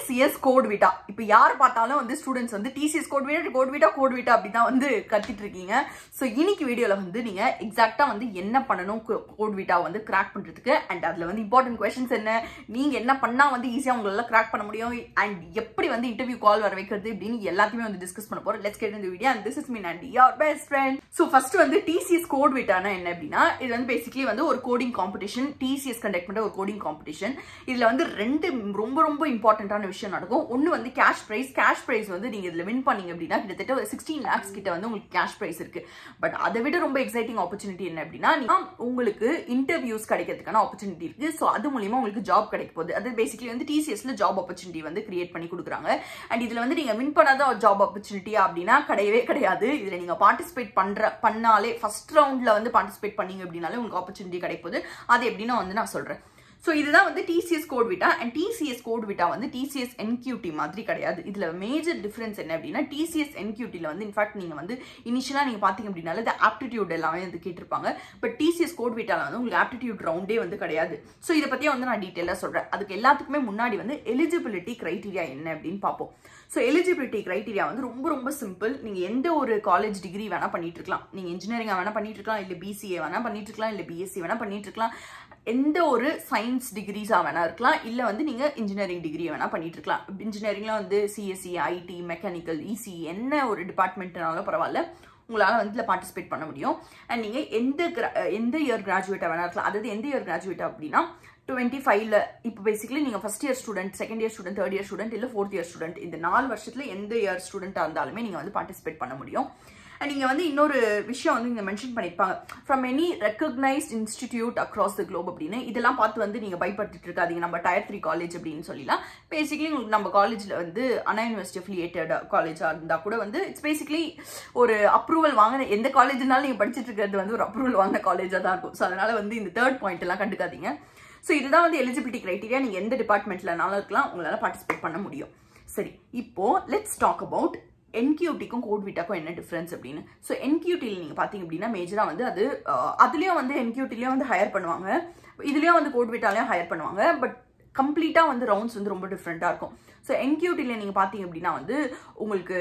TCS code விட்டா இப்போ யார் பார்த்தாலும் வந்து ஸ்டூடெண்ட்ஸ் வந்து TCS CodeVita CodeVita CodeVita அப்படி தான் வந்து கத்திட்டு இருக்கீங்க ஸோ இன்னைக்கு வீடியோவில் வந்து நீங்கள் எக்ஸாக்டாக வந்து என்ன பண்ணணும் கோட் விட்டா வந்து கிராக் பண்ணுறதுக்கு அண்ட் அதில் வந்து இம்பார்ட்டன்ட் கொஷின்ஸ் என்ன நீங்கள் என்ன பண்ணால் வந்து ஈஸியாக உங்களால் கிராக் பண்ண முடியும் அண்ட் எப்படி வந்து இன்டர்வியூ கால் வர வைக்கிறது அப்படின்னு எல்லாத்தையுமே வந்து டிஸ்கஸ் பண்ண போகிறோம் லெட்ஸ் கெட் இந்த video and this is mean and your best friend so first வந்து டிசிஎஸ் கோட் விட்டானா என்ன அப்படின்னா இது வந்து பேசிக்கலி வந்து ஒரு கோடிங் காம்படிஷன் டிசிஎஸ் கண்டக்ட் பண்ணுற ஒரு கோடிங் காம்படிஷன் இதில் வந்து ரெண்டு ரொம்ப ரொம்ப இம்பார்ட்டண்ட்டான விஷயம் நடக்கும் ஒன்று வந்து கேஷ் ப்ரைஸ் கேஷ் ப்ரைஸ் வந்து நீங்கள் இதில் வின் பண்ணீங்க அப்படின்னா கிட்டத்தட்ட ஒரு சிக்ஸ்டீன் லேக்ஸ் கிட்ட வந்து உங்களுக்கு கேஷ் ப்ரைஸ் இருக்கு பட் அதை விட ரொம்ப எக்ஸைட்டிங் ஆப்பர்ச்சுனிட்டி என்ன அப்படின்னா நீங்க உங்களுக்கு இன்டர்வியூஸ் கிடைக்கிறதுக்கான ஆப்பர்ச்சுனிட்டி இருக்கு ஸோ அது மூலியமா உங்களுக்கு ஜாப் கிடைக்க போகுது அது பேசிக்கலி வந்து டிசிஎஸ்ல ஜாப் ஆப்பர்ச்சுனிட்டி வந்து கிரியேட் பண்ணி கொடுக்குறாங்க அண்ட் இதுல வந்து நீங்க வின் பண்ணாத ஜாப் ஆப்பர்ச்சுனிட்டியா அப்படின்னா கிடையவே கிடையாது இதுல நீங்க பார்ட்டிசிபேட் பண்ற பண்ணாலே ஃபர்ஸ்ட் ரவுண்ட்ல வந்து பார்ட்டிசிபேட் பண்ணீங்க அப்படின்னாலே உங்களுக்கு ஆப்பர்ச்சுனிட்டி கிடைக்க போகுது அது எப்படின்னா வந்து நான் சொல்றேன் ஸோ இதுதான் வந்து TCS CodeVita and TCS CodeVita வந்து டிசிஎஸ் என்கியூடி மாதிரி கிடையாது இதில் மேஜர் டிஃப்ரென்ஸ் என்ன அப்படின்னா டிசிஎஸ் என்கியூட்டியில் வந்து இன்ஃபேக்ட் நீங்கள் வந்து இனிஷியலாக நீங்கள் பார்த்தீங்க அப்படின்னால இது ஆப்டிடியூட் எல்லாமே வந்து கேட்டிருப்பாங்க பட் டிசிஎஸ் கோட் விட்டால வந்து உங்களுக்கு ஆப்டிடியூட் ரவுண்டே வந்து கிடையாது ஸோ இதை பற்றியே வந்து நான் டீட்டெயிலாக சொல்கிறேன் அதுக்கு எல்லாத்துக்குமே முன்னாடி வந்து எலிஜிபிலிட்டி க்ரைட்டீரியா என்ன அப்படின்னு பார்ப்போம் ஸோ எலிஜிபிலிட்டி க்ரைட்டீரியா வந்து ரொம்ப ரொம்ப சிம்பிள் நீங்கள் எந்த ஒரு காலேஜ் டிகிரி வேணால் பண்ணிட்டு இருக்கலாம் நீங்கள் இன்ஜினியரிங்காக வேணால் பண்ணிட்டு இருக்கலாம் இல்லை பிசிஏ வேணால் பண்ணிட்டு இருக்கலாம் இல்லை பிஎஸ்சி வேணால் பண்ணிட்டு இருக்கலாம் எந்த ஒரு சயின்ஸ் டிகிரிஸாக வேணா இருக்கலாம் இல்லை வந்து நீங்கள் இன்ஜினியரிங் டிகிரி வேணால் பண்ணிட்டு இருக்கலாம் இன்ஜினியரிங்கில் வந்து சிஎஸ்சி ஐடி மெக்கானிக்கல் இசி என்ன ஒரு டிபார்ட்மெண்ட்னாலும் பரவாயில்ல உங்களால் வந்து இதில் பார்ட்டிசிபேட் பண்ண முடியும் அண்ட் நீங்கள் எந்த கிரா எந்த இயர் கிராஜுவேட்டாக வேணா இருக்கலாம் அதாவது எந்த இயர் கிராஜுவேட் அப்படின்னா டுவெண்ட்டி ஃபைவ்ல இப்போ பேசிக்கலி நீங்கள் first year student second year student third year student இல்லை ஃபோர்த் இயர் ஸ்டூடெண்ட் இந்த நாலு வருஷத்தில் எந்த இயர் ஸ்டூடெண்ட்டாக இருந்தாலுமே நீங்கள் வந்து பார்ட்டிசிபேட் பண்ண முடியும் அண்ட் இங்கே வந்து இன்னொரு விஷயம் வந்து இங்கே மென்ஷன் பண்ணியிருப்பாங்க from any recognised institute across the globe அப்படின்னு இதெல்லாம் பார்த்து வந்து நீங்கள் பயப்பட்டுட்டு இருக்காதீங்க நம்ம டயர் த்ரீ காலேஜ் அப்படின்னு சொல்லலாம் பேசிக்கலி உங்களுக்கு நம்ம காலேஜில் வந்து அண்ணா யூனிவர்சிட்டி அஃபிலியேட்டட் காலேஜாக இருந்தால் கூட வந்து இட்ஸ் பேசிக்கலி ஒரு அப்ரூவல் வாங்கின எந்த காலேஜ்னாலும் நீங்கள் படிச்சுட்டு இருக்கிறது வந்து ஒரு அப்ரூவல் வாங்கின காலேஜாக தான் இருக்கும் ஸோ அதனால வந்து இந்த தேர்ட் பாயிண்ட் எல்லாம் கண்டுக்காதீங்க ஸோ இதுதான் வந்து எலிஜிபிலிட்டி க்ரைட்டீரியா நீங்கள் எந்த டிபார்ட்மெண்ட்லனாலும் இருக்கலாம் உங்களால் பார்ட்டிசிபேட் பண்ண முடியும் சரி இப்போ லெட்ஸ் டாக் அபவுட் என்கியூட்டிக்கும் கோட் விட்டாக்கும் என்ன டிஃப்ரென்ஸ் அப்படின்னு ஸோ என்கியூட்டியில் நீங்கள் பார்த்தீங்க அப்படின்னா மேஜராக வந்து அது அதுலேயும் வந்து என்கியூட்டிலையும் வந்து ஹையர் பண்ணுவாங்க இதுலேயும் வந்து கோட் விட்டாலையும் ஹையர் பண்ணுவாங்க பட் கம்ப்ளீட்டாக வந்து ரவுண்ட்ஸ் வந்து ரொம்ப டிஃப்ரெண்ட்டாக இருக்கும் ஸோ என்கியூட்டியில் நீங்கள் பார்த்தீங்க அப்படின்னா வந்து உங்களுக்கு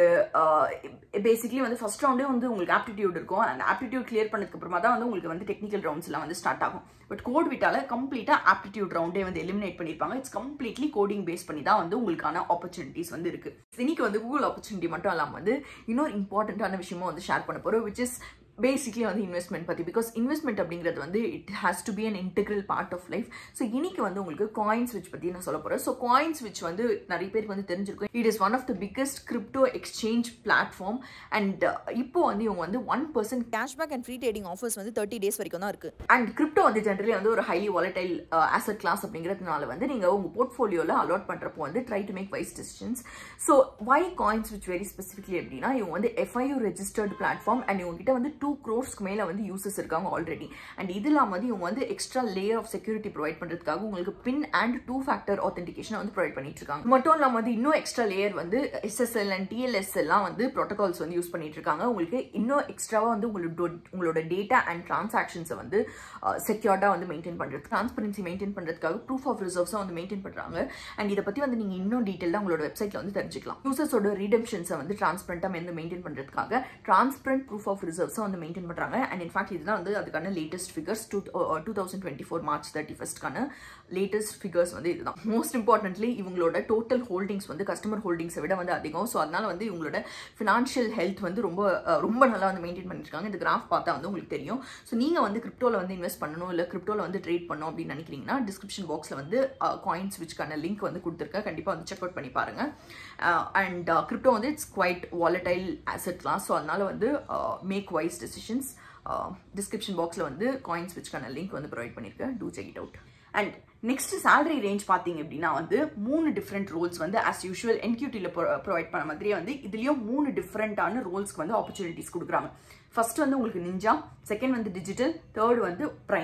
பேசிக்லி வந்து ஃபர்ஸ்ட் ரவுண்டே வந்து உங்களுக்கு ஆப்டிடியூட் இருக்கும் அந்த ஆப்டிடியூட் கிளியர் பண்ணதுக்கு அப்புறமா தான் வந்து உங்களுக்கு வந்து டெக்னிக்கல் ரவுண்ட்ஸ்லாம் வந்து ஸ்டார்ட் ஆகும் பட் கோட் விட்டால கம்ப்ளீட்டாக ஆப்டிடியூட் ரவுண்டே வந்து எலிமினேட் பண்ணியிருப்பாங்க இட்ஸ் கம்ப்ளீட்லி கோடிங் பேஸ் பண்ணி தான் வந்து உங்களுக்கான ஆப்பர்ச்சுனிட்டிஸ் வந்து இருக்கு இன்னைக்கு வந்து கூகுள் ஆப்பர்ச்சுனிட்டி மட்டும் இல்லாமல் வந்து இன்னொரு இம்பார்ட்டண்ட்டான விஷயமும் வந்து ஷேர் பண்ண போகிறோம் விச் இஸ் பேசிக்லி வந்து இன்வெஸ்ட்மெண்ட் பற்றி பிகாஸ் இன்வெஸ்ட்மெண்ட் அப்படிங்கிறது வந்து it has to be an integral part of life so இன்னைக்கு வந்து உங்களுக்கு காயின் ஸ்விட்ச் பற்றி நான் சொல்ல போகிறேன் ஸோ காயின் ஸ்விட்ச் வந்து நிறைய பேருக்கு வந்து தெரிஞ்சிருக்கும் it is one of the biggest crypto exchange platform and இப்போ வந்து இவங்க வந்து one percent cashback and free trading offers வந்து தேர்ட்டி டேஸ் வரைக்கும் தான் இருக்கு அண்ட் கிரிப்டோ வந்து ஜென்ரலி வந்து ஒரு ஹைலி வாலடைல் ஆசட் கிளாஸ் அப்படிங்கிறதுனால வந்து நீங்கள் உங்கள் போர்ட்ஃபோலியோவில் அலாட் பண்ணுறப்போ வந்து try to make wise decisions so why coins which very specifically அப்படின்னா இவங்க வந்து எஃப்ஐயூ ரெஜிஸ்டர்ட் பிளாட்ஃபார்ம் அண்ட் இவங்க கிட்ட வந்து டூ க்ரோர்ஸ்க்கு மேலே வந்து யூசர்ஸ் இருக்காங்க ஆல்ரெடி அண்ட் இது இல்லாமல் வந்து இவங்க வந்து extra layer of security provide பண்ணுறதுக்காக உங்களுக்கு PIN and two factor authentication வந்து ப்ரொவைட் பண்ணிட்டு இருக்காங்க மட்டும் இல்லாமல் வந்து இன்னும் எக்ஸ்ட்ரா லேயர் வந்து எஸ்எஸ்எல் அண்ட் டிஎல்எஸ் எல்லாம் வந்து ப்ரோட்டோகால்ஸ் வந்து யூஸ் பண்ணிட்டு இருக்காங்க உங்களுக்கு இன்னும் எக்ஸ்ட்ராவாக வந்து உங்களோட உங்களோட டேட்டா அண்ட் டிரான்சாக்ஷன்ஸை வந்து செக்யூர்டாக வந்து மெயின்டைன் பண்ணுறது டிரான்ஸ்பரன்சி மெயின்டைன் பண்ணுறதுக்காக ப்ரூஃப் ஆஃப் ரிசர்வ்ஸும் வந்து மெயின்டைன் பண்ணுறாங்க அண்ட் இதை பற்றி வந்து நீங்கள் இன்னும் டீட்டெயிலாக உங்களோட வெப்சைட்டில் வந்து தெரிஞ்சுக்கலாம் யூசர்ஸோட ரீடம்ஷன்ஸை வந்து டிரான்ஸ்பரண்ட்டாக வந்து மெயின்டைன் பண்ணுறதுக்காக டிரான்ஸ்பரண்ட் ப்ரூஃப் ஆஃப் ரிசர்வ்ஸும் வந்து மெயின்டைன் பண்ணுறாங்க அண்ட் இன்ஃபேக்ட் இதுதான் வந்து அதுக்கான latest figures two two thousand twenty four March thirty ஃபஸ்ட்க்கான லேட்டஸ்ட் ஃபிகர்ஸ் வந்து இதுதான் மோஸ்ட் இம்பார்ட்டன்ட்லி இவங்களோட டோட்டல் ஹோல்டிங்ஸ் வந்து கஸ்டமர் ஹோல்டிங்ஸை விட வந்து அதிகம் ஸோ அதனால வந்து இவங்களோட ஃபினான்ஷியல் ஹெல்த் வந்து ரொம்ப ரொம்ப நல்லா வந்து மெயின்டைன் பண்ணியிருக்காங்க இந்த கிராஃப் பார்த்தா வந்து உங்களுக்கு தெரியும் ஸோ நீங்கள் வந்து கிரிப்டோவில் வந்து இன்வெஸ்ட் பண்ணணும் இல்லை கிரிப்டோவில் வந்து ட்ரேட் பண்ணணும் அப்படின்னு நினைக்கிறீங்கன்னா டிஸ்கிரிப்ஷன் பாக்ஸில் வந்து காயின்ஸ் விச்க்கான லிங்க் வந்து கொடுத்துருக்கேன் கண்டிப்பாக வந்து செக் அவுட் பண்ணி பாருங்கள் அண்ட் கிரிப்டோ வந்து it's quite volatile asset class so அதனால வந்து மேக் வைஸ் டெசிஷன்ஸ் டிஸ்கிரிப்ஷன் பாக்ஸில் வந்து காயின்ஸ் விச்க்கான லிங்க் வந்து ப்ரொவைட் பண்ணியிருக்கேன் to check it out and next salary range பார்த்தீங்க அப்படின்னா வந்து மூணு டிஃப்ரெண்ட் ரோல்ஸ் வந்து ஆஸ் யூஷுவல் என்கியூட்டியில் ப்ரொவைட் பண்ண மாதிரியே வந்து இதுலேயும் மூணு டிஃப்ரெண்ட்டான ரோல்ஸ்க்கு வந்து ஆப்பர்ச்சுனிட்டிஸ் கொடுக்குறாங்க ஃபர்ஸ்ட் வந்து உங்களுக்கு நிஞ்சா செகண்ட் வந்து டிஜிட்டல் தேர்ட் வந்து prime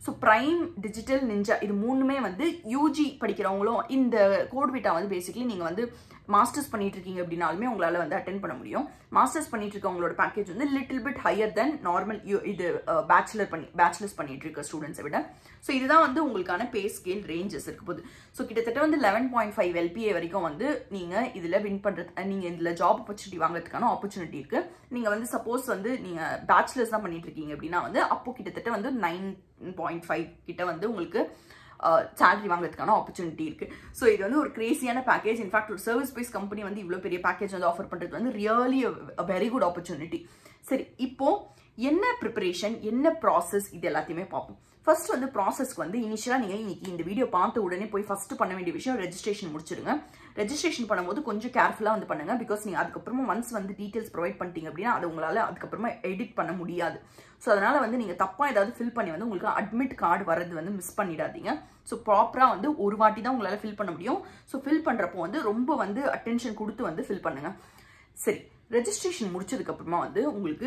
so prime digital ninja இது மூணுமே வந்து யூஜி படிக்கிறவங்களும் இந்த கோட்விட்டா வந்து பேசிக்கலி நீங்கள் வந்து மாஸ்டர்ஸ் பண்ணிட்டு இருக்கீங்க அப்படின்னாலுமே உங்களால் வந்து அட்டென்ட் பண்ண முடியும் மாஸ்டர்ஸ் பண்ணிட்டு இருக்கவங்களோட பேக்கேஜ் வந்து little bit higher than normal இது பேச்சுலர் பண்ணி பேச்சுலர்ஸ் பண்ணிட்டு இருக்க ஸ்டூடெண்ட்ஸை விட ஸோ இதுதான் வந்து உங்களுக்கான பே ஸ்கேல் ரேஞ்சஸ் இருக்க போகுது ஸோ கிட்டத்தட்ட வந்து லெவன் பாயிண்ட் ஃபைவ் எல்பிஏ வரைக்கும் வந்து நீங்கள் இதில் வின் பண்ணுறது நீங்கள் இதில் ஜாப் ஆப்பர்ச்சுனிட்டி வாங்குறதுக்கான ஆப்பர்ச்சுனிட்டி இருக்கு நீங்கள் வந்து சப்போஸ் வந்து நீங்கள் பேச்சுலர்ஸ் தான் பண்ணிட்டு இருக்கீங்க அப்படின்னா வந்து அப்போ கிட்டத்தட்ட வந்து நைன் பாயிண்ட் ஃபைவ் கிட்ட வந்து உங்களுக்கு சேலரி வாங்குறதுக்கான ஆப்பர்ச்சுனிட்டி இருக்கு ஸோ இது வந்து ஒரு கிரேசியான பேக்கேஜ் இன்ஃபேக்ட் ஒரு சர்வீஸ் பேஸ் கம்பெனி வந்து இவ்வளோ பெரிய பேக்கேஜ் வந்து ஆஃபர் பண்ணுறது வந்து ரியலி வெரி குட் ஆப்பர்ச்சுனிட்டி சரி இப்போ என்ன ப்ரிப்பரேஷன் என்ன ப்ராசஸ் இது எல்லாத்தையுமே பார்ப்போம் ஃபர்ஸ்ட் வந்து ப்ராசஸ்க்கு வந்து இனிஷியலாக நீங்கள் இன்னைக்கு இந்த வீடியோ பார்த்த உடனே போய் ஃபர்ஸ்ட் பண்ண வேண்டிய விஷயம் ரெஜிஸ்ட்ரேஷன் முடிச்சிருங்க ரெஜிஸ்ட்ரேஷன் பண்ணும்போது கொஞ்சம் கேர்ஃபுல்லாக வந்து பண்ணுங்க பிகாஸ் நீங்கள் அதுக்கப்புறமா ஒன்ஸ் வந்து டீட்டெயில்ஸ் ப்ரொவைட் பண்ணிட்டீங்க அப்படின்னா அது உங்களால் அதுக்கப்புறமா எடிட் பண்ண முடியாது ஸோ அதனால வந்து நீங்கள் தப்பாக ஏதாவது ஃபில் பண்ணி வந்து உங்களுக்கு அட்மிட் கார்டு வரது வந்து மிஸ் பண்ணிடாதீங்க ஸோ ப்ராப்பராக வந்து ஒரு வாட்டி தான் உங்களால் ஃபில் பண்ண முடியும் ஸோ ஃபில் பண்ணுறப்போ வந்து ரொம்ப வந்து அட்டென்ஷன் கொடுத்து வந்து ஃபில் பண்ணுங்க சரி ரெஜிஸ்ட்ரேஷன் முடிச்சதுக்கப்புறமா வந்து உங்களுக்கு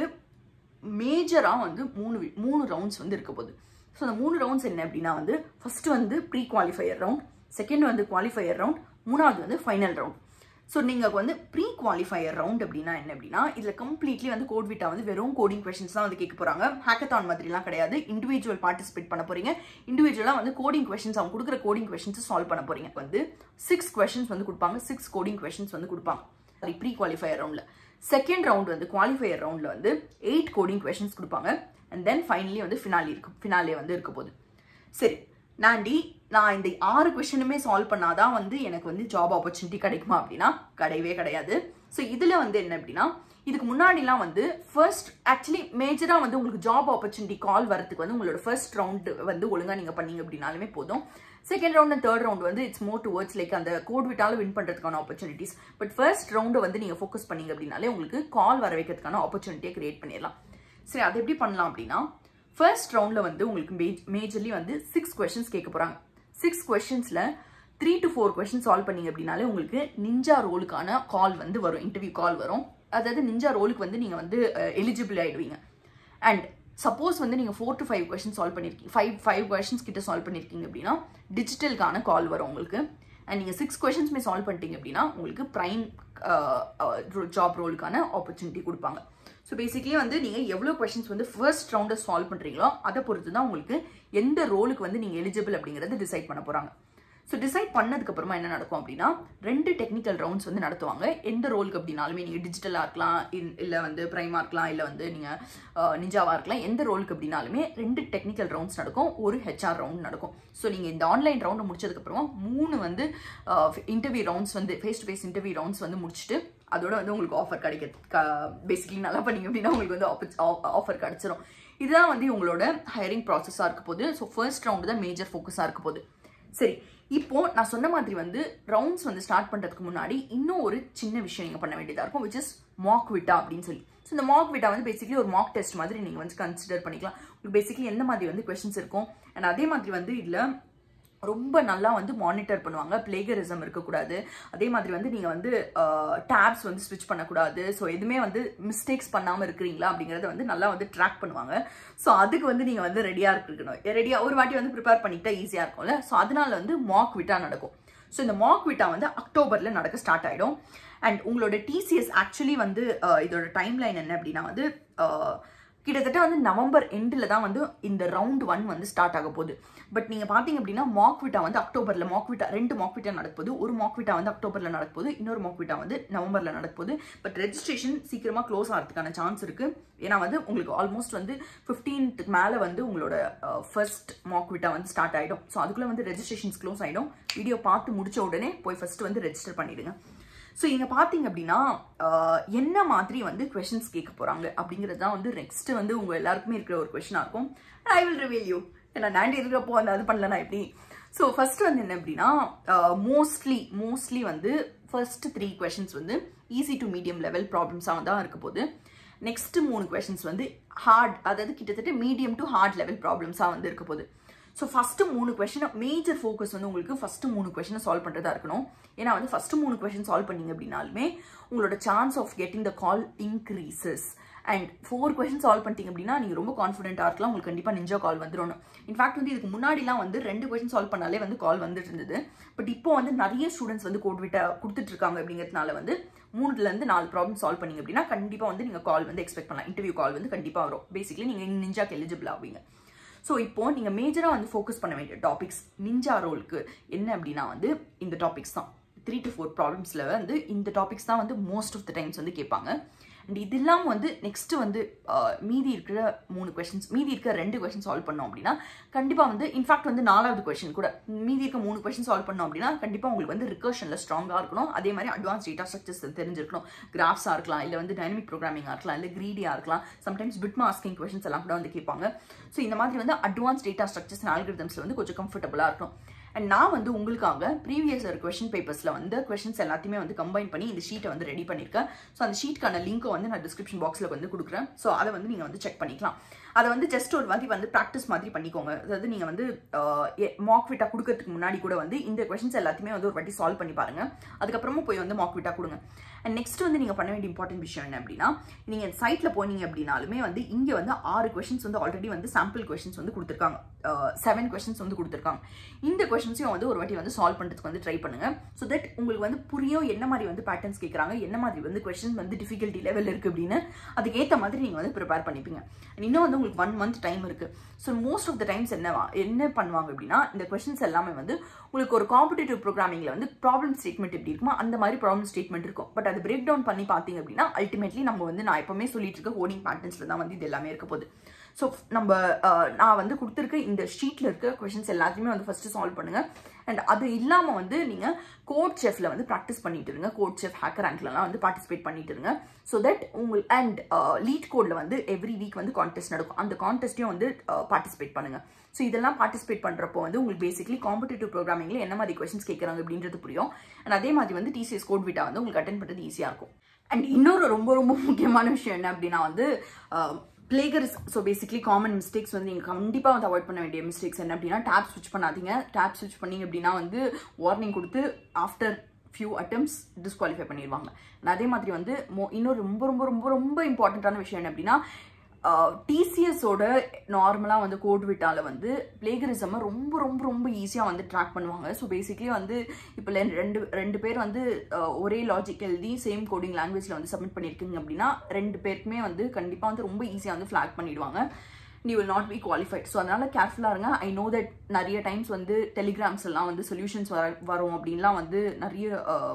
மேஜராக வந்து மூணு வி- மூணு ரவுண்ட்ஸ் வந்து இருக்க போகுது ஸோ அந்த மூணு ரவுண்ட்ஸ் என்ன அப்படின்னா வந்து ஃபர்ஸ்ட் வந்து ப்ரீ குவாலிஃபையர் ரவுண்ட் செகண்ட் வந்து குவாலிஃபையர் ரவுண்ட் மூணாவது வந்து ஃபைனல் ரவுண்ட் ஸோ நீங்கள் வந்து ப்ரீ குவாலிஃபையர் ரவுண்ட் அப்படின்னா என்ன அப்படின்னா இதில் கம்ப்ளீட்லி வந்து கோட் விட்டா வந்து வெறும் கோடிங் கொஷின்ஸ் தான் வந்து கேட்க போகிறாங்க ஹேக்கத்தான் மாதிரிலாம் கிடையாது இண்டிவிஜுவல் பார்ட்டிசிபேட் பண்ண போகிறீங்க இண்டிவிஜுவலாக வந்து கோடிங் கொஷின்ஸ் அவங்க கொடுக்குற கோடிங் கொஷின்ஸ் சால்வ் பண்ண போகிறீங்க வந்து சிக்ஸ் கொஷின்ஸ் வந்து கொடுப்பாங்க சிக்ஸ் கோடிங் கொஷின்ஸ் வந்து கொடுப்பாங்க சாரி ப்ரீ குவாலிஃபையர் ரவுண்டில் செகண்ட் ரவுண்ட் வந்து குவாலிஃபையர் ரவுண்டில் வந்து எயிட் கோடிங் கொஷின்ஸ் கொடுப்பாங்க அண்ட் தென் ஃபைனலி வந்து ஃபினாலி இருக்கு ஃபினாலே வந்து இருக்க போகுது சரி நாண்டி நான் இந்த ஆறு கொஷனுமே சால்வ் பண்ணாதான் வந்து எனக்கு வந்து ஜாப் ஆப்பர்ச்சுனிட்டி கிடைக்குமா அப்படின்னா கிடையவே கிடையாது ஸோ இதில் வந்து என்ன அப்படின்னா இதுக்கு முன்னாடிலாம் வந்து ஃபர்ஸ்ட் ஆக்சுவலி மேஜராக வந்து உங்களுக்கு ஜாப் ஆப்பர்ச்சுனிட்டி கால் வரதுக்கு வந்து உங்களோட ஃபர்ஸ்ட் ரவுண்டு வந்து ஒழுங்காக நீங்கள் பண்ணீங்க அப்படின்னாலுமே போதும் second round and third round வந்து இட்ஸ் மோர் டுவர்ட்ஸ் லைக் அந்த கோட் விட்டாலும் வின் பண்ணுறதுக்கான ஆப்பர்ச்சுனிட்டிஸ் பட் ஃபர்ஸ்ட் ரவுண்டை வந்து நீங்கள் ஃபோக்கஸ் பண்ணீங்க அப்படின்னாலே உங்களுக்கு கால் வர வைக்கிறதுக்கான ஆப்பர்ச்சுனிட்டியை கிரியேட் பண்ணிடலாம் சரி அதை எப்படி பண்ணலாம் அப்படின்னா ஃபர்ஸ்ட் ரவுண்டில் வந்து உங்களுக்கு மேஜ் மேஜர்லி வந்து சிக்ஸ் கொஷின்ஸ் கேட்க போகிறாங்க சிக்ஸ் கொஷின்ஸில் three to four question solve பண்ணீங்க அப்படின்னாலே உங்களுக்கு நிஞ்சா ரோலுக்கான கால் வந்து வரும் இன்டர்வியூ கால் வரும் அதாவது நிஞ்சா ரோலுக்கு வந்து நீங்கள் வந்து எலிஜிபிள் ஆகிடுவீங்க அண்ட் சப்போஸ் வந்து நீங்கள் four to five question solve பண்ணியிருக்கீங்க ஃபைவ் ஃபைவ் கொஷின்ஸ் கிட்ட சால்வ் பண்ணியிருக்கீங்க அப்படின்னா டிஜிட்டலுக்கான கால் வரும் உங்களுக்கு அண்ட் நீங்கள் சிக்ஸ் கொஷின்ஸ்மே சால்வ் பண்ணிட்டீங்க அப்படின்னா உங்களுக்கு ப்ரைம் ஜாப் ரோலுக்கான ஆப்பர்ச்சுனிட்டி கொடுப்பாங்க ஸோ பேசிக்கலி வந்து நீங்கள் எவ்வளோ கொஷின்ஸ் வந்து ஃபர்ஸ்ட் ரவுண்டை சால்வ் பண்ணுறீங்களோ அதை பொறுத்து தான் உங்களுக்கு எந்த ரோலுக்கு வந்து நீங்கள் எலிஜிபிள் அப்படிங்கிறத டிசைட் பண்ண போகிறாங்க ஸோ டிசைட் பண்ணதுக்கு அப்புறமா என்ன நடக்கும் அப்படின்னா ரெண்டு டெக்னிக்கல் ரவுண்ட்ஸ் வந்து நடத்துவாங்க எந்த ரோலுக்கு அப்படின்னாலுமே நீங்கள் டிஜிட்டலாக இருக்கலாம் இல்லை வந்து ப்ரைமாக இருக்கலாம் இல்லை வந்து நீங்கள் நிஜாவாக இருக்கலாம் எந்த ரோலுக்கு அப்படின்னாலுமே ரெண்டு டெக்னிக்கல் ரவுண்ட்ஸ் நடக்கும் ஒரு ஹெச்ஆர் ரவுண்ட் நடக்கும் ஸோ நீங்கள் இந்த ஆன்லைன் ரவுண்டை முடிச்சதுக்கப்புறமா மூணு வந்து இன்டர்வியூ ரவுண்ட்ஸ் வந்து face to face interview rounds வந்து முடிச்சுட்டு அதோட வந்து உங்களுக்கு ஆஃபர் கிடைக்க பேசிக்கலி நல்லா பண்ணீங்க அப்படின்னா உங்களுக்கு வந்து ஆஃபர் கிடைச்சிரும் இதுதான் வந்து உங்களோட ஹையரிங் ப்ராசஸாக இருக்க போகுது ஸோ ஃபர்ஸ்ட் ரவுண்டு தான் மேஜர் ஃபோக்கஸாக இருக்க போகுது சரி இப்போ நான் சொன்ன மாதிரி வந்து ரவுண்ட்ஸ் வந்து ஸ்டார்ட் பண்றதுக்கு முன்னாடி இன்னும் ஒரு சின்ன விஷயம் நீங்க பண்ண வேண்டியதா இருக்கும் விச் இஸ் மாக் விட்டா அப்படின்னு சொல்லி ஸோ இந்த மாக் விட்டா வந்து பேசிக்கலி ஒரு மாக் டெஸ்ட் மாதிரி நீங்க வந்து கன்சிடர் பண்ணிக்கலாம் உங்களுக்கு பேசிக்கலி எந்த மாதிரி வந்து கொஸ்டின்ஸ் இருக்கும் அண்ட் அதே மாதிரி வந்து இதுல ரொம்ப நல்லா வந்து மானிட்டர் பண்ணுவாங்க பிளேகரிசம் இருக்கக்கூடாது அதே மாதிரி வந்து நீங்கள் வந்து டேப்ஸ் வந்து ஸ்விட்ச் பண்ணக்கூடாது ஸோ எதுவுமே வந்து மிஸ்டேக்ஸ் பண்ணாமல் இருக்கிறீங்களா அப்படிங்கிறத வந்து நல்லா வந்து ட்ராக் பண்ணுவாங்க ஸோ அதுக்கு வந்து நீங்கள் வந்து ரெடியாக இருக்கணும் ரெடியாக ஒரு வாட்டி வந்து ப்ரிப்பேர் பண்ணிக்கிட்டா ஈஸியாக இருக்கும்ல ஸோ அதனால வந்து மாக் விட்டா நடக்கும் ஸோ இந்த மாக் விட்டா வந்து அக்டோபரில் நடக்க ஸ்டார்ட் ஆகிடும் அண்ட் உங்களோட டிசிஎஸ் ஆக்சுவலி வந்து இதோட டைம் லைன் என்ன அப்படின்னா வந்து கிட்டத்தட்ட வந்து நவம்பர் எண்டில் தான் வந்து இந்த ரவுண்ட் ஒன் வந்து ஸ்டார்ட் ஆக போகுது பட் நீங்கள் பார்த்தீங்க அப்படின்னா மாக் விட்டா வந்து அக்டோபரில் மாக் விட்டா ரெண்டு மாக் விட்டா நடக்குது ஒரு மாக் விட்டா வந்து அக்டோபரில் நடக்குது இன்னொரு மாக் விட்டா வந்து நவம்பரில் நடக்குது பட் ரெஜிஸ்ட்ரேஷன் சீக்கிரமாக க்ளோஸ் ஆகிறதுக்கான சான்ஸ் இருக்குது ஏன்னா வந்து உங்களுக்கு ஆல்மோஸ்ட் வந்து ஃபிஃப்டீன்த்துக்கு மேலே வந்து உங்களோட ஃபர்ஸ்ட் மாக் விட்டா வந்து ஸ்டார்ட் ஆகிடும் ஸோ அதுக்குள்ளே வந்து ரெஜிஸ்ட்ரேஷன்ஸ் க்ளோஸ் ஆகிடும் வீடியோ பார்த்து முடிச்ச உடனே போய் ஃபர்ஸ்ட் வந்து ரெஜிஸ்டர் பண்ணிடுங்க ஸோ இங்கே பார்த்தீங்க அப்படின்னா என்ன மாதிரி வந்து கொஷின்ஸ் கேட்க போகிறாங்க அப்படிங்கிறது தான் வந்து நெக்ஸ்ட் வந்து உங்கள் எல்லாருக்குமே இருக்கிற ஒரு கொஷினாக இருக்கும் ஐ வில் ரிவீல் யூ ஏன்னா நாண்டி இருக்கிறப்போ அந்த அது பண்ணலனா எப்படி ஸோ ஃபர்ஸ்ட் வந்து என்ன அப்படின்னா மோஸ்ட்லி மோஸ்ட்லி வந்து ஃபர்ஸ்ட் த்ரீ கொஷின்ஸ் வந்து ஈஸி டு மீடியம் லெவல் ப்ராப்ளம்ஸாக தான் இருக்க போகுது நெக்ஸ்ட் மூணு கொஷின்ஸ் வந்து ஹார்ட் அதாவது கிட்டத்தட்ட மீடியம் டு ஹார்ட் லெவல் ப்ராப்ளம்ஸாக வந்து இருக்க போகுது ஸோ ஃபஸ்ட்டு மூணு கொஷினை மேஜர் ஃபோக்கஸ் வந்து உங்களுக்கு ஃபஸ்ட்டு மூணு கொஷினை சால்வ் பண்ணுறதா இருக்கணும் ஏன்னா வந்து ஃபஸ்ட்டு மூணு கொஷின் சால்வ் பண்ணீங்க அப்படின்னாலுமே உங்களோட chance of getting the call increases and four question solve பண்ணிட்டீங்க அப்படின்னா நீங்கள் ரொம்ப கான்ஃபிடென்ட்டாக இருக்கலாம் உங்களுக்கு கண்டிப்பாக நிஞ்சா கால் வந்துடும் இன்ஃபேக்ட் வந்து இதுக்கு முன்னாடிலாம் வந்து ரெண்டு கொஸ்டின் சால்வ் பண்ணாலே வந்து கால் வந்துட்டு இருந்தது பட் இப்போ வந்து நிறைய ஸ்டூடெண்ட்ஸ் வந்து கோட் விட்டா கொடுத்துட்டு இருக்காங்க அப்படிங்கிறதுனால வந்து மூணுலேருந்து நாலு ப்ராப்ளம் சால்வ் பண்ணீங்க அப்படின்னா கண்டிப்பாக வந்து நீங்கள் கால் வந்து எக்ஸ்பெக்ட் பண்ணலாம் இன்டர்வியூ கால் வந்து கண்டிப்பாக வரும் பேசிக்கலி நீங்கள் நிஞ்சாக்கு எலிஜிபிள் ஆவீங்க ஸோ இப்போ நீங்கள் மேஜராக வந்து ஃபோக்கஸ் பண்ண வேண்டிய டாபிக்ஸ் நிஞ்சா ரோலுக்கு என்ன அப்படின்னா வந்து இந்த டாபிக்ஸ் தான் த்ரீ டு ஃபோர் ப்ராப்ளம்ஸில் வந்து இந்த டாபிக்ஸ் தான் வந்து மோஸ்ட் ஆஃப் த டைம்ஸ் வந்து கேட்பாங்க அண்ட் இது இல்லாமல் வந்து நெக்ஸ்ட் வந்து மீதி இருக்கிற மூணு கொஷின்ஸ் மீதி இருக்கிற ரெண்டு கொஷின் சால்வ் பண்ணோம் அப்படின்னா கண்டிப்பாக வந்து இன்ஃபேக்ட் வந்து நாலாவது கொஷின் கூட மீதி இருக்க மூணு கொஷின் சால்வ் பண்ணோம் அப்படின்னா கண்டிப்பாக உங்களுக்கு வந்து ரிகர்ஷனில் ஸ்ட்ராங்காக இருக்கணும் அதே மாதிரி அட்வான்ஸ் டேட்டா ஸ்ட்ரக்சர்ஸ் தெரிஞ்சிருக்கணும் கிராஃப்ஸாக இருக்கலாம் இல்லை வந்து டைனமிக் ப்ரோக்ராமிங்காக இருக்கலாம் இல்லை கிரீடியாக இருக்கலாம் சம்டைம்ஸ் பிட் மாஸ்கிங் கொஷின்ஸ் எல்லாம் கூட வந்து கேட்பாங்க ஸோ இந்த மாதிரி வந்து அட்வான்ஸ் டேட்டா ஸ்ட்ரக்சர்ஸ் ஆல்கிரிதம்ஸில் வந்து கொஞ்சம் கம்ஃபர்டபுளாக இருக்கணும் அண்ட் நான் வந்து உங்களுக்காக ப்ரீவியஸ் ஒரு கொஷின் பேப்பர்ஸில் வந்து கொஷின்ஸ் எல்லாத்தையுமே வந்து கம்பைன் பண்ணி இந்த ஷீட்டை வந்து ரெடி பண்ணியிருக்கேன் ஸோ அந்த ஷீட்க்கான லிங்க்கை வந்து நான் டிஸ்கிரிப்ஷன் பாக்ஸில் வந்து கொடுக்குறேன் ஸோ அதை வந்து நீங்கள் வந்து செக் பண்ணிக்கலாம் அதை வந்து ஜஸ்ட் ஒரு மாதிரி வந்து ப்ராக்டிஸ் மாதிரி பண்ணிக்கோங்க அதாவது நீங்கள் வந்து மாக் விட்டா கொடுக்கறதுக்கு முன்னாடி கூட வந்து இந்த கொஷின்ஸ் எல்லாத்தையுமே வந்து ஒரு வாட்டி சால்வ் பண்ணி பாருங்க அதுக்கப்புறமா போய் வந்து மாக் விட்டா கொடுங்க அண்ட் நெக்ஸ்ட் வந்து நீங்கள் பண்ண வேண்டிய இம்பார்ட்டன்ட் விஷயம் என்ன அப்படின்னா நீங்கள் சைட்டில் போனீங்க அப்படின்னாலுமே வந்து இங்கே வந்து ஆறு கொஷின்ஸ் வந்து ஆல்ரெடி வந்து சாம்பிள் கொஷின்ஸ் வந்து கொடுத்துருக்காங்க செவன் கொஷின்ஸ் வந்து கொடுத்துருக்காங்க இந்த கொஷின்ஸையும் வந்து ஒரு வாட்டி வந்து சால்வ் பண்ணுறதுக்கு வந்து ட்ரை பண்ணுங்க ஸோ தட் உங்களுக்கு வந்து புரியும் என்ன மாதிரி வந்து பேட்டர்ன்ஸ் கேட்குறாங்க என்ன மாதிரி வந்து கொஷின் வந்து டிஃபிகல்ட்டி லெவல் இருக்குது அப்படின்னு அதுக்கேற்ற மாதிரி நீங்கள் வந்து ப்ரிப்பேர் பண்ணிப்பீங்க இன்னும் வந்து உங்களுக்கு ஒன் மந்த் டைம் இருக்குது so most of the times என்னவா என்ன பண்ணுவாங்க அப்படின்னா இந்த கொஷின்ஸ் எல்லாமே வந்து உங்களுக்கு ஒரு காம்படிட்டிவ் ப்ரோக்ராமிங்கில் வந்து ப்ராப்ளம் ஸ்டேட்மெண்ட் எப்படி இருக்குமோ அந்த மாதிரி ப்ராப்ளம் ஸ்டேட்மெண்ட் இருக்கும் பட் அது பிரேக் டவுன் பண்ணி பார்த்தீங்க அப்படின்னா அல்டிமேட்லி நம்ம வந்து நான் எப்பவுமே சொல்லிட்டு இருக்க கோடிங் பேட்டர்ன்ஸில் தான் வந்து இது எல்லாமே இருக்க போகுது ஸோ நம்ம நான் வந்து கொடுத்துருக்க இந்த ஷீட்டில் இருக்க கொஷின்ஸ் எல்லாத்தையுமே வந்து ஃபஸ்ட்டு சால்வ் பண்ணுங்க அண்ட் அது இல்லாமல் வந்து நீங்கள் கோட் செஃப்ல வந்து ப்ராக்டிஸ் பண்ணிட்டு இருங்க கோட் செஃப் ஹேக்கர் ரேங்க்லலாம் வந்து பார்ட்டிசிபேட் பண்ணிட்டு இருங்க ஸோ தட் உங்கள் அண்ட் லீட் கோடில் வந்து எவ்ரி வீக் வந்து கான்டெஸ்ட் நடக்கும் அந்த கான்டெஸ்ட்டையும் வந்து பார்ட்டிசிபேட் பண்ணுங்க ஸோ இதெல்லாம் பார்ட்டிசிபேட் பண்ணுறப்போ வந்து உங்களுக்கு பேசிக்லி காம்படிட்டிவ் ப்ரோக்ராமிங்கில் என்ன மாதிரி கொஸ்டின்ஸ் கேட்குறாங்க அப்படின்றது புரியும் அண்ட் அதே மாதிரி வந்து டிசிஎஸ் கோட் விட்டா வந்து உங்களுக்கு அட்டன் பண்ணுறது ஈஸியாக இருக்கும் அண்ட் இன்னொரு ரொம்ப ரொம்ப முக்கியமான விஷயம் என்ன அப்படின்னா வந்து பிளேகர்ஸ் ஸோ பேசிக்லி காமன் மிஸ்டேக்ஸ் வந்து நீங்கள் கண்டிப்பாக வந்து அவாய்ட் பண்ண வேண்டிய மிஸ்டேக்ஸ் என்ன அப்படின்னா டேப் ஸ்விட்ச் பண்ணாதீங்க டேப் ஸ்விட்ச் பண்ணீங்க அப்படின்னா வந்து வார்னிங் கொடுத்து ஆஃப்டர் ஃபியூ அட்டம்ஸ் டிஸ்குவாலிஃபை பண்ணிடுவாங்க அதே மாதிரி வந்து இன்னொரு ரொம்ப ரொம்ப ரொம்ப ரொம்ப இம்பார்ட்டண்ட்டான விஷயம் என்ன அப்படின்னா டிசிஎஸோட நார்மலாக வந்து கோட் விட்டால வந்து பிளேகரிசமை ரொம்ப ரொம்ப ரொம்ப ஈஸியாக வந்து ட்ராக் பண்ணுவாங்க ஸோ பேசிக்லி வந்து இப்போ ரெண்டு ரெண்டு பேர் வந்து ஒரே லாஜிக் எழுதி சேம் கோடிங் லாங்குவேஜில் வந்து சப்மிட் பண்ணியிருக்கீங்க அப்படின்னா ரெண்டு பேருக்குமே வந்து கண்டிப்பாக வந்து ரொம்ப ஈஸியாக வந்து ஃப்ளாக் பண்ணிடுவாங்க நீ will not be qualified so அதனால் கேர்ஃபுல்லாக இருங்க ஐ நோ தட் நிறைய டைம்ஸ் வந்து டெலிகிராம்ஸ் எல்லாம் வந்து சொல்யூஷன்ஸ் வர வரும் அப்படின்லாம் வந்து நிறைய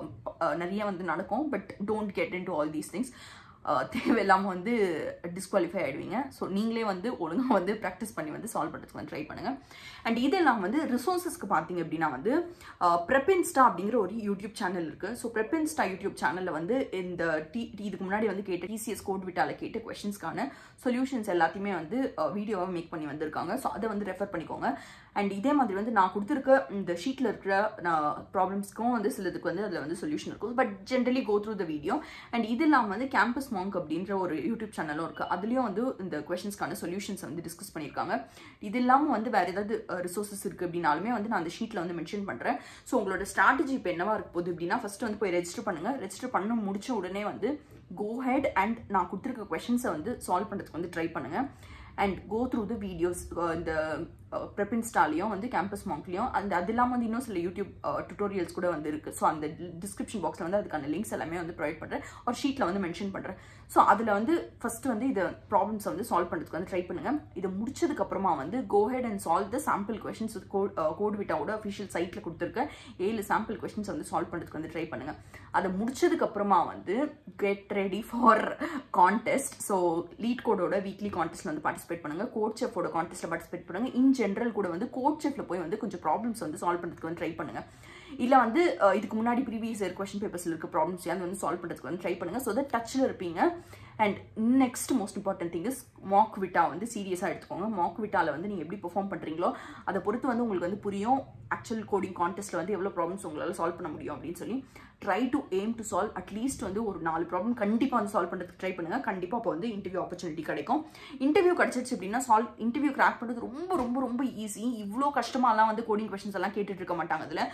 நிறைய வந்து நடக்கும் but don't get into all these things தேவையில்லாமல் வந்து டிஸ்குவாலிஃபை ஆகிடுவீங்க ஸோ நீங்களே வந்து ஒழுங்காக வந்து ப்ராக்டிஸ் பண்ணி வந்து சால்வ் பண்ணுறதுக்கு வந்து ட்ரை பண்ணுங்கள் அண்ட் இதெல்லாம் வந்து ரிசோர்ஸஸ்க்கு பார்த்தீங்க அப்படின்னா வந்து ப்ரெப்பின்ஸ்டா அப்படிங்கிற ஒரு யூடியூப் சேனல் இருக்குது ஸோ ப்ரெப்பின்ஸ்டா யூடியூப் சேனலில் வந்து இந்த டி இதுக்கு முன்னாடி வந்து கேட்ட டிசிஎஸ் கோட் விட்டால கேட்ட கொஷின்ஸ்க்கான சொல்யூஷன்ஸ் எல்லாத்தையுமே வந்து வீடியோவாக மேக் பண்ணி வந்திருக்காங்க ஸோ அதை வந்து ரெஃபர் பண்ணிக்கோங்க அண்ட் இதே மாதிரி வந்து நான் கொடுத்துருக்க இந்த ஷீட்டில் இருக்கிற ப்ராப்ளம்ஸ்க்கும் வந்து சிலதுக்கு வந்து அதில் வந்து சொல்யூஷன் இருக்கும் but generally go through the video and இது இல்லாமல் வந்து கேம்பஸ் மாங்க் அப்படின்ற ஒரு யூடியூப் சேனலும் இருக்குது அதுலேயும் வந்து இந்த கொஷின்ஸ்க்கான சொல்யூஷன்ஸ் வந்து டிஸ்கஸ் பண்ணியிருக்காங்க இது இல்லாமல் வந்து வேறு ஏதாவது ரிசோர்ஸஸ் இருக்குது அப்படின்னாலுமே வந்து நான் அந்த ஷீட்டில் வந்து மென்ஷன் பண்ணுறேன் ஸோ உங்களோட ஸ்ட்ராட்டஜி இப்போ என்னவா இருக்க போகுது அப்படின்னா ஃபஸ்ட்டு வந்து போய் ரெஜிஸ்டர் பண்ணுங்கள் ரெஜிஸ்டர் பண்ண முடிச்ச உடனே வந்து கோ ஹெட் அண்ட் நான் கொடுத்துருக்க கொஷின்ஸை வந்து சால்வ் பண்ணுறதுக்கு வந்து ட்ரை பண்ணுங்கள் and go through the videos இந்த ப்ரெப்பின்ஸ்டாலையும் வந்து கேம்பஸ் மாங்க்லையும் அந்த அது இல்லாமல் வந்து இன்னும் சில யூடியூப் டுட்டோரியல்ஸ் கூட வந்து இருக்குது ஸோ அந்த டிஸ்கிரிப்ஷன் பாக்ஸில் வந்து அதுக்கான லிங்க்ஸ் எல்லாமே வந்து ப்ரொவைட் பண்ணுறேன் ஒரு ஷீட்டில் வந்து மென்ஷன் பண்ணுறேன் ஸோ அதில் வந்து ஃபஸ்ட்டு வந்து இதை ப்ராப்ளம்ஸை வந்து சால்வ் பண்ணுறதுக்கு வந்து ட்ரை பண்ணுங்கள் இதை முடிச்சதுக்கப்புறமா வந்து go ahead and solve the sample questions code கோட் விட்டாவோட அஃபிஷியல் சைட்டில் கொடுத்துருக்க ஏழு சாம்பிள் கொஷின்ஸ் வந்து சால்வ் பண்ணுறதுக்கு வந்து ட்ரை பண்ணுங்கள் அதை முடிச்சதுக்கப்புறமா வந்து get ready for contest so லீட் கோடோட வீக்லி கான்டெஸ்ட்டில் வந்து பார்ட்டிசிபேட் பண்ணுங்கள் கோட் செஃபோட கான்டெஸ்ட்டில் பார்ட்டிசிபேட் பண்ணுங்கள் இன் ஜென்ரல் கூட வந்து கோட் செஃப்ல போய் வந்து கொஞ்சம் ப்ராப்ளம்ஸ் வந்து சால்வ் பண்ணுறதுக்கு வந்து ட்ரை பண்ணுங்கள் இல்லை வந்து இதுக்கு முன்னாடி ப்ரீவியஸ் இயர் கொஸ்டின் பேப்பர்ஸில் இருக்க ப்ராப்ளம்ஸ் வந்து சால்வ் பண்ணுறதுக்கு வந்து ட்ரை பண்ணுங்கள் ஸோ தட் டச்சில் இருப்பீங்க and next most important thing is mock விட்டா வந்து சீரியஸாக எடுத்துக்கோங்க மாக் விட்டாவில் வந்து நீங்கள் எப்படி பெர்ஃபார்ம் பண்ணுறீங்களோ அதை பொறுத்து வந்து உங்களுக்கு வந்து புரியும் ஆக்சுவல் கோடிங் கான்டெஸ்ட்டில் வந்து எவ்வளோ ப்ராப்ளம்ஸ் உங்களால் சால்வ் பண்ண முடியும் அப்படின்னு சொல்லி try to aim to solve at least வந்து ஒரு நாலு ப்ராப்ளம் கண்டிப்பாக வந்து சால்வ் பண்ணுறதுக்கு ட்ரை பண்ணுங்கள் கண்டிப்பாக அப்போ வந்து இன்டர்வியூ ஆப்பர்ச்சுனிட்டி கிடைக்கும் இன்டர்வியூ கிடச்சிச்சு அப்படின்னா சால்வ் இன்டர்வியூ கிராக் பண்ணுறது ரொம்ப ரொம்ப ரொம்ப ஈஸி இவ்வளோ கஷ்டமாலாம் வந்து கோடிங் கொஷின்ஸ் எல்லாம் கேட்டுட்டு இருக்க மாட்டாங்க அதில் ரொம்ப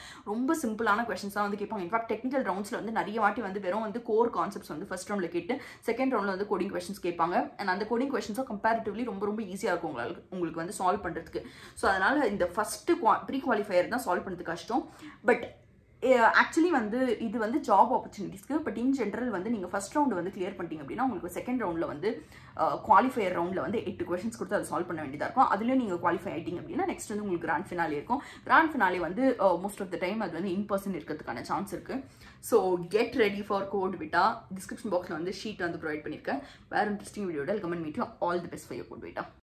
ரொம்ப சிம்பிளான கொஸ்டின்ஸ் தான் வந்து கேட்பாங்க இன்ஃபேக்ட் டெக்னிக்கல் ரவுண்ட்ஸில் வந்து நிறைய வாட்டி வந்து வெறும் வந்து கோர் கான்செப்ட்ஸ் வந்து ஃபர்ஸ்ட் ரவுண்டில் கேட்டு செகண்ட் ரவுண்டில் வந்து கோடிங் கொஸ்டின்ஸ் கேட்பாங்க அண்ட் அந்த கோடிங் கொஸ்டின்ஸும் கம்பேரிட்டிவ்லி ரொம்ப ரொம்ப ஈஸியாக இருக்கும் உங்களுக்கு உங்களுக்கு வந்து சால்வ் பண்ணுறதுக்கு ஸோ அதனால் இந்த ஃபஸ்ட்டு குவா ப்ரீ குவாலிஃபையர் தான் சால்வ் பண்ணுறது கஷ்டம் பட் ஆக்சுவலி வந்து இது வந்து ஜாப் ஆப்பர்ச்சுனிட்டிஸ்க்கு பட் இன் ஜென்ரல் வந்து நீங்கள் ஃபஸ்ட் ரவுண்டு வந்து கிளியர் பண்ணிட்டீங்க அப்படின்னா உங்களுக்கு செகண்ட் ரவுண்டில் வந்து குவாலிஃபையர் ரவுண்டில் வந்து எட்டு கொஷின்ஸ் கொடுத்து அதை சால்வ் பண்ண வேண்டியதாக இருக்கும் அதுலேயும் நீங்கள் குவாலிஃபை ஆகிட்டீங்க அப்படின்னா நெக்ஸ்ட் வந்து உங்களுக்கு கிராண்ட் ஃபினாலே இருக்கும் கிராண்ட் ஃபினாலே வந்து மோஸ்ட் ஆஃப் த டைம் அது வந்து இன் பர்சன் இருக்கிறதுக்கான சான்ஸ் இருக்குது so get ready for CodeVita description பாக்ஸில் வந்து ஷீட் வந்து ப்ரொவைட் பண்ணியிருக்கேன் வேறு இன்ட்ரெஸ்டிங் வீடியோட comment meet all the best for your code விட்டா